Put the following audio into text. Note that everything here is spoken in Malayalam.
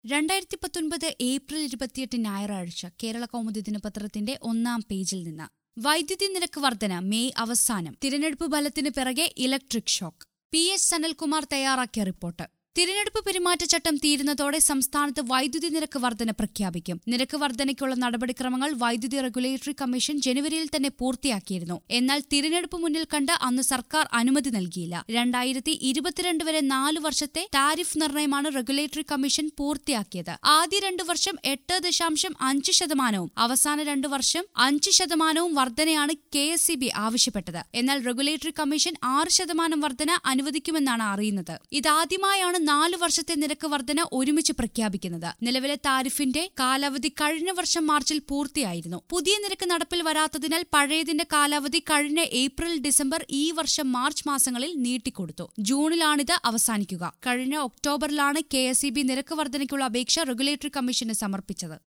രണ്ടായിരത്തി പത്തൊൻപത് ഏപ്രിൽ ഇരുപത്തിയെട്ട് ഞായറാഴ്ച കേരള കൗമുദി ദിനപത്രത്തിന്റെ ഒന്നാം പേജിൽ നിന്ന് വൈദ്യുതി നിരക്ക് വർധന മെയ് അവസാനം തിരഞ്ഞെടുപ്പ് ഫലത്തിന് പിറകെ electric shock P S Sanalkumar തയ്യാറാക്കിയ റിപ്പോർട്ട് തിരഞ്ഞെടുപ്പ് പെരുമാറ്റച്ചട്ടം തീരുന്നതോടെ സംസ്ഥാനത്ത് വൈദ്യുതി നിരക്ക് വർധന പ്രഖ്യാപിക്കും നിരക്ക് വർധനയ്ക്കുള്ള നടപടിക്രമങ്ങൾ വൈദ്യുതി റെഗുലേറ്ററി കമ്മീഷൻ ജനുവരിയിൽ തന്നെ പൂർത്തിയാക്കിയിരുന്നു എന്നാൽ തിരഞ്ഞെടുപ്പ് മുന്നിൽ കണ്ട് അന്ന് സർക്കാർ അനുമതി നൽകിയില്ല രണ്ടായിരത്തി ഇരുപത്തിരണ്ട് വരെ നാല് വർഷത്തെ താരിഫ് നിർണയമാണ് റെഗുലേറ്ററി കമ്മീഷൻ പൂർത്തിയാക്കിയത് ആദ്യ രണ്ടു വർഷം എട്ട് ദശാംശം അഞ്ച് ശതമാനവും അവസാന രണ്ടു വർഷം അഞ്ച് ശതമാനവും വർധനയാണ് കെ എസ് സി ബി ആവശ്യപ്പെട്ടത് എന്നാൽ റെഗുലേറ്ററി കമ്മീഷൻ ആറ് ശതമാനം വർധന അനുവദിക്കുമെന്നാണ് അറിയുന്നത് ഇതാദ്യമായാണ് നാല് വർഷത്തെ നിരക്ക് വർധന ഒരുമിച്ച് പ്രഖ്യാപിക്കുന്നത് നിലവിലെ താരിഫിന്റെ കാലാവധി കഴിഞ്ഞ വർഷം മാർച്ചിൽ പൂർത്തിയായിരുന്നു പുതിയ നിരക്ക് നടപ്പിൽ വരാത്തതിനാൽ പഴയതിന്റെ കാലാവധി കഴിഞ്ഞ ഏപ്രിൽ ഡിസംബർ ഈ വർഷം മാർച്ച് മാസങ്ങളിൽ നീട്ടിക്കൊടുത്തു ജൂണിലാണിത് അവസാനിക്കുക കഴിഞ്ഞ ഒക്ടോബറിലാണ് കെ എസ് നിരക്ക് വർധനയ്ക്കുള്ള അപേക്ഷ റെഗുലേറ്ററി കമ്മീഷന് സമർപ്പിച്ചത്